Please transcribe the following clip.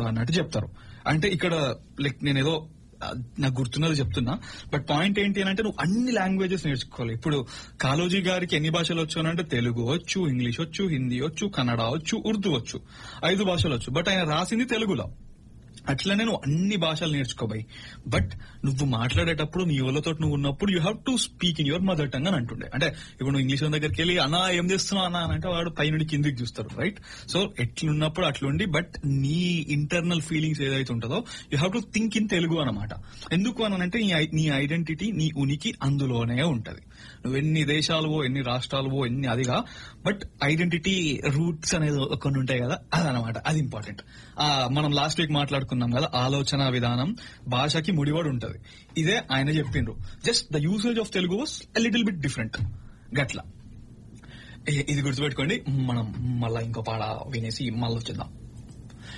అన్నట్టు చెప్తారు అంటే ఇక్కడ లైక్ నేనేదో ఆ, నాకు గుర్తున్నది చెప్తున్నా బట్ పాయింట్ ఏంటి అని అంటే నువ్వు అన్ని లాంగ్వేజెస్ నేర్చుకోవాలి ఇప్పుడు కాలోజీ గారికి ఎన్ని భాషలు వచ్చు అని అంటే తెలుగు వచ్చు ఇంగ్లీష్ వచ్చు హిందీ వచ్చు కన్నడ వచ్చు ఉర్దూ వచ్చు ఐదు భాషలు వచ్చు బట్ ఆయన రాసింది తెలుగులో అట్లనే నువ్వు అన్ని భాషలు నేర్చుకోబాయి బట్ నువ్వు మాట్లాడేటప్పుడు నీ యువలతో నువ్వు ఉన్నప్పుడు you have to speak in your mother tongue అని అంటుండే అంటే ఇప్పుడు నువ్వు ఇంగ్లీష్ వాళ్ళ దగ్గరికి వెళ్ళి అన్నా ఏం చేస్తున్నావు అన్నా అని అంటే వాడు పై నుండి కిందికి చూస్తారు రైట్ సో ఎట్లున్నప్పుడు అట్లుండి బట్ నీ ఇంటర్నల్ ఫీలింగ్స్ ఏదైతే ఉంటుందో you have to think in Telugu అనమాట ఎందుకు అని అంటే నీ ఐ- నీ ఐడెంటిటీ నీ ఉనికి అందులోనే ఉంటది నువ్వు ఎన్ని దేశాలువో ఎన్ని రాష్ట్రాలువో ఎన్ని అదిగా బట్ ఐడెంటిటీ రూట్స్ అనేది కొన్ని ఉంటాయి కదా అదనమాట అది ఇంపార్టెంట్ మనం లాస్ట్ వీక్ మాట్లాడుకున్నాం కదా ఆలోచన విధానం భాషకి ముడివడి ఉంటది ఇదే ఆయన చెప్పిండ్రు just the usage of Telugu was little bit different గట్లా ఇ- ఇది గుర్తుపెట్టుకోండి మనం మళ్ళా ఇంకో పాట వినేసి మళ్ళీ వచ్చేద్దాం